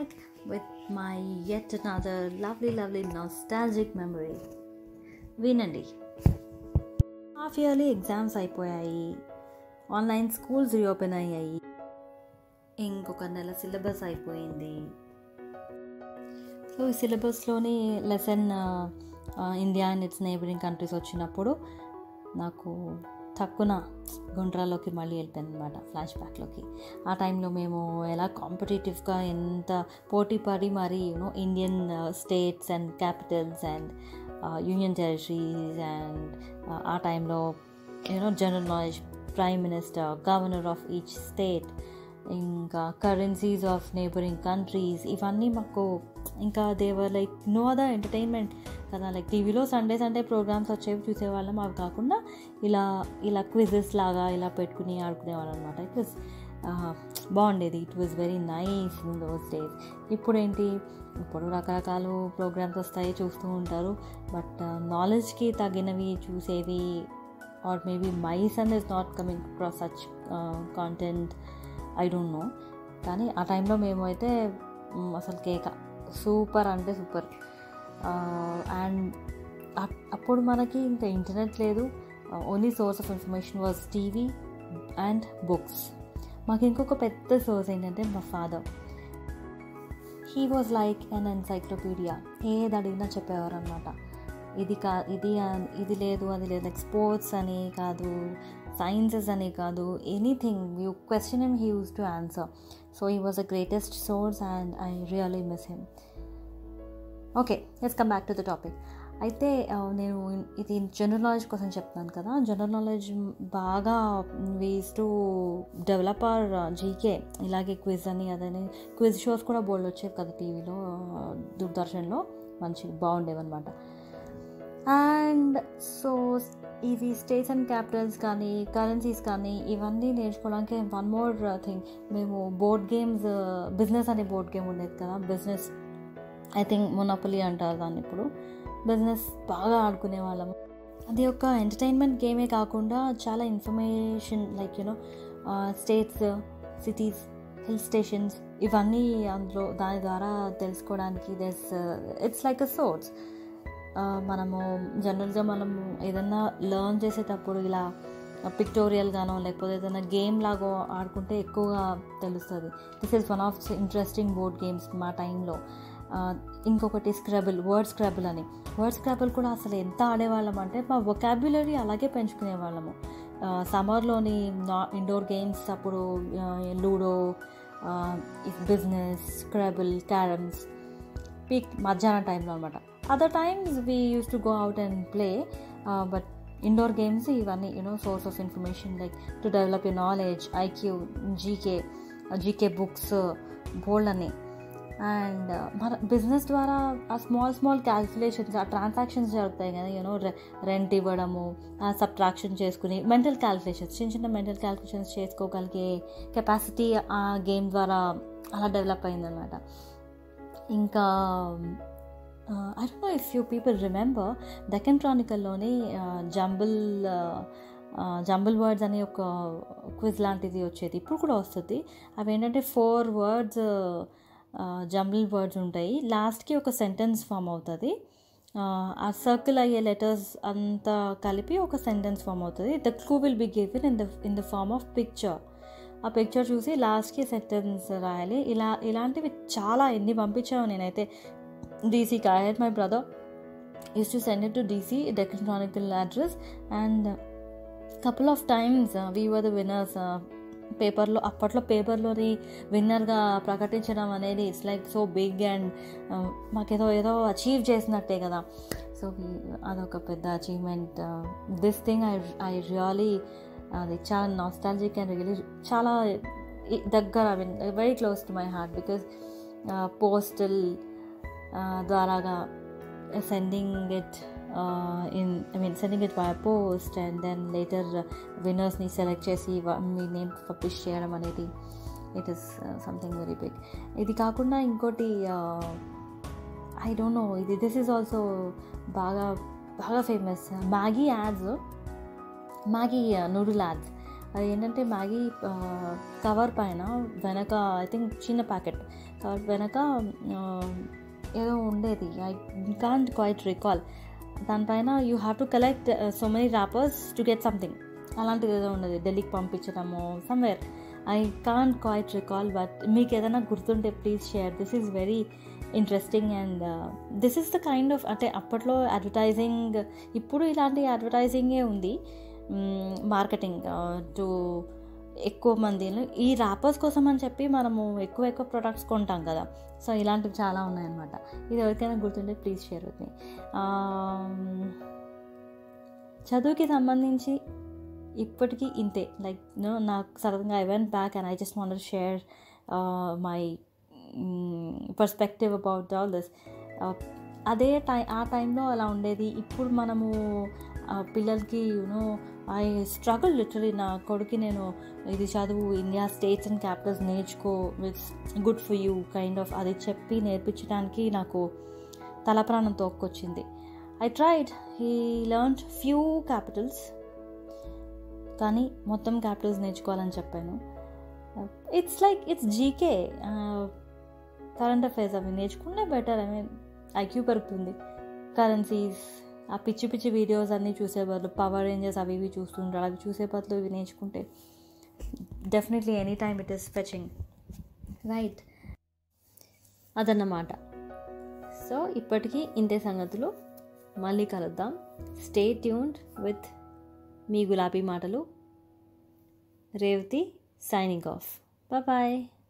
back with my yet another lovely, lovely nostalgic memory. వినండి half yearly exams అయిపోయాయి online schools reopen అయ్యాయి ఇంకొక నెల సిలబస్ అయిపోయింది సో ఈ సిలబస్లోని lesson India and its neighbouring countries వచ్చినప్పుడు నాకు తక్కువ గుండ్రాలోకి మళ్ళీ వెళ్ళిపోయింది అనమాట ఫ్లాష్ బ్యాక్లోకి ఆ టైంలో మేము ఎలా కాంపిటేటివ్గా ఎంత పోటీ పడి మరి you know Indian states and capitals and union territories and ఆ టైంలో you know general knowledge prime minister governor of each state ఇంకా కరెన్సీస్ ఆఫ్ నేబరింగ్ కంట్రీస్ ఇవన్నీ మాకు ఇంకా there were like no other entertainment కదా లైక్ టీవీలో సండే సండే ప్రోగ్రామ్స్ వచ్చేవి చూసేవాళ్ళం అవి కాకుండా ఇలా ఇలా క్విజెస్ లాగా ఇలా పెట్టుకుని ఆడుకునేవాళ్ళం అనమాట ఇట్ వాజ్ బాగుండేది it was very nice in those days ఇప్పుడు ఏంటి ఇప్పుడు రకరకాల ప్రోగ్రామ్స్ వస్తాయి చూస్తూ ఉంటారు బట్ నాలెడ్జ్కి తగినవి చూసేవి or maybe my son is not coming across such content I don't know కానీ ఆ టైంలో మేము అయితే అసలు కేక సూపర్ అంటే సూపర్ అండ్ అప్పుడు మనకి ఇంకా ఇంటర్నెట్ లేదు only source of information was TV and books మాకు ఇంకొక పెద్ద సోర్స్ ఏంటంటే మా father he was like an encyclopedia ఏది అడిగినా చెప్పేవారు అనమాట ఇది కా ఇది ఇది లేదు అది లేదు లైక్ స్పోర్ట్స్ అని కాదు సైన్సెస్ అని కాదు anything you question him he used to answer so he was the greatest source and I really miss him okay let's come back to the topic అయితే నేను ఇది జనరల్ నాలెడ్జ్ కోసం చెప్తున్నాను కదా జనరల్ నాలెడ్జ్ బాగా ways to develop or GK ఇలాగే quiz అని అదని క్విజ్ షోస్ కూడా బోల్డ్ వచ్చేవి కదా టీవీలో దూరదర్శన్లో మంచి బాగుండేవి అనమాట అండ్ సో ఇవి స్టేట్స్ అండ్ క్యాపిటల్స్ కానీ కరెన్సీస్ కానీ ఇవన్నీ నేర్చుకోవడానికి వన్ మోర్ థింగ్ మేము బోర్డ్ గేమ్స్ బిజినెస్ అనే బోర్డ్ గేమ్ ఉండేది కదా బిజినెస్ ఐ థింక్ మొనపలి అంటారు దాన్ని ఇప్పుడు బిజినెస్ బాగా ఆడుకునే వాళ్ళము అది ఒక ఎంటర్టైన్మెంట్ గేమే కాకుండా చాలా information like you know states cities hill stations ఇవన్నీ అందులో దాని ద్వారా తెలుసుకోవడానికి thus it's like a source మనము జనరల్గా మనము ఏదన్నా లర్న్ చేసేటప్పుడు ఇలా పిక్టోరియల్గానో లేకపోతే ఏదైనా గేమ్ లాగో ఆడుకుంటే ఎక్కువగా తెలుస్తుంది this is one of interesting board games మా టైంలో ఇంకొకటి స్క్రబుల్ వర్డ్ స్క్రబుల్ అని వర్డ్ స్క్రబుల్ కూడా అసలు ఎంత ఆడేవాళ్ళం అంటే మా వొకాబ్యులరీ అలాగే పెంచుకునే వాళ్ళము సమ్మర్లోని నా ఇండోర్ గేమ్స్ అప్పుడు ludo business scrabble carroms peak మధ్యాహ్నం టైంలో అనమాట other times we used to go out and play but indoor games ఇవన్నీ you know source of information like to develop you knowledge IQ GK GK books bold అని అండ్ మన business ద్వారా ఆ small small calculations ఆ ట్రాన్సాక్షన్స్ జరుగుతాయి కదా you know rent ఇవ్వడము సబ్ట్రాక్షన్ చేసుకుని మెంటల్ క్యాల్కులేషన్స్ చిన్న చిన్న మెంటల్ క్యాల్కులేషన్స్ చేసుకోగలిగే కెపాసిటీ ఆ గేమ్ ద్వారా అలా డెవలప్ అయిందనమాట ఇంకా I don't know if you people remember Deccan క్రానికల్లోని జంబుల్ జంబుల్ వర్డ్స్ అనే ఒక క్విజ్ లాంటిది వచ్చేది ఇప్పుడు కూడా వస్తుంది అవి ఏంటంటే ఫోర్ వర్డ్స్ జంబుల్ వర్డ్స్ ఉంటాయి లాస్ట్కి ఒక సెంటెన్స్ ఫామ్ అవుతుంది ఆ సర్కిల్ అయ్యే లెటర్స్ అంతా కలిపి ఒక సెంటెన్స్ ఫామ్ అవుతుంది the clue will be given in the in the form of picture ఆ పిక్చర్ చూసి లాస్ట్కి సెంటెన్స్ రాయాలి ఇలా ఇలాంటివి చాలా ఎన్ని పంపించావు నేనైతే డీసీకి I had my brother used to send it to DC Deccan Chronicle address and couple of times we were the winners పేపర్లో అప్పట్లో పేపర్లోని విన్నర్గా ప్రకటించడం అనేది it's like so big and మాకేదో ఏదో అచీవ్ చేసినట్టే కదా సో అదొక పెద్ద achievement this thing I I really అది చాలా నాస్టాలజిక్ అండ్ రియలీ చాలా దగ్గర I mean very close to my heart because postal ద్వారాగా sending it in I mean sending it by post and then later విన్నర్స్ని select చేసి మీ name publish చేయడం అనేది it is something very big ఇది కాకుండా ఇంకోటి ఐ డోంట్ నో ఇది దిస్ ఈజ్ ఆల్సో బాగా బాగా famous Maggi ads Maggi noodle ads అది ఏంటంటే మ్యాగీ కవర్ పైన వెనక ఐ థింక్ చిన్న ప్యాకెట్ కవర్ వెనక ఆ, ఏదో ఉండేది ఐ కాంట్ క్వైట్ రికాల్ దానిపైన you have to collect so many wrappers to get something అలాంటిది ఏదో ఉండేది ఢిల్లీకి పంపించడము somewhere I can't quite recall but మీకు ఏదైనా గుర్తుంటే please share this is very interesting and this is the kind of అంటే అప్పట్లో అడ్వర్టైజింగ్ ఇప్పుడు ఇలాంటి అడ్వర్టైజింగే ఉంది మార్కెటింగ్ టు ఎక్కువ మంది ఈ ర్యాపర్స్ కోసం అని చెప్పి మనము ఎక్కువ ఎక్కువ ప్రొడక్ట్స్ కొంటాం కదా సో ఇలాంటివి చాలా ఉన్నాయన్నమాట ఇది ఎవరికైనా గుర్తుంటే ప్లీజ్ షేర్ విత్ మీ చదువుకి సంబంధించి ఇప్పటికీ ఇంతే లైక్ నో నాకు సడన్గా I went back and I just want share my perspective about all this అదే టైం ఆ టైంలో అలా ఉండేది ఇప్పుడు మనము ఆ, పిల్లలకి యూనో ఐ స్ట్రగుల్ లిటరలీ నా కొడుకు నేను ఇది చదువు ఇండియా స్టేట్స్ అండ్ క్యాపిటల్స్ నేర్చుకో it's good for you kind of అది చెప్పి నేర్పించడానికి నాకు తల ప్రాణం తోక్కొచ్చింది I tried he learn few capitals కానీ మొత్తం క్యాపిటల్స్ నేర్చుకోవాలని చెప్పాను it's like it's GK current affairs అవి నేర్చుకుంటే బెటర్ ఐ మీన్ ఐక్యూ పెరుగుతుంది కరెన్సీస్ ఆ పిచ్చి పిచ్చి వీడియోస్ అన్నీ చూసే బదులు పవర్ రేంజెస్ అవి ఇవి చూస్తుంటారు అవి చూసే బదులు ఇవి నేర్చుకుంటే definitely any time it is fetching right అదన్నమాట సో ఇప్పటికీ ఇంతే సంగతులు మళ్ళీ కలుద్దాం స్టే ట్యూన్డ్ విత్ మీ గులాబీ మాటలు రేవతి సైనింగ్ ఆఫ్ బాయ్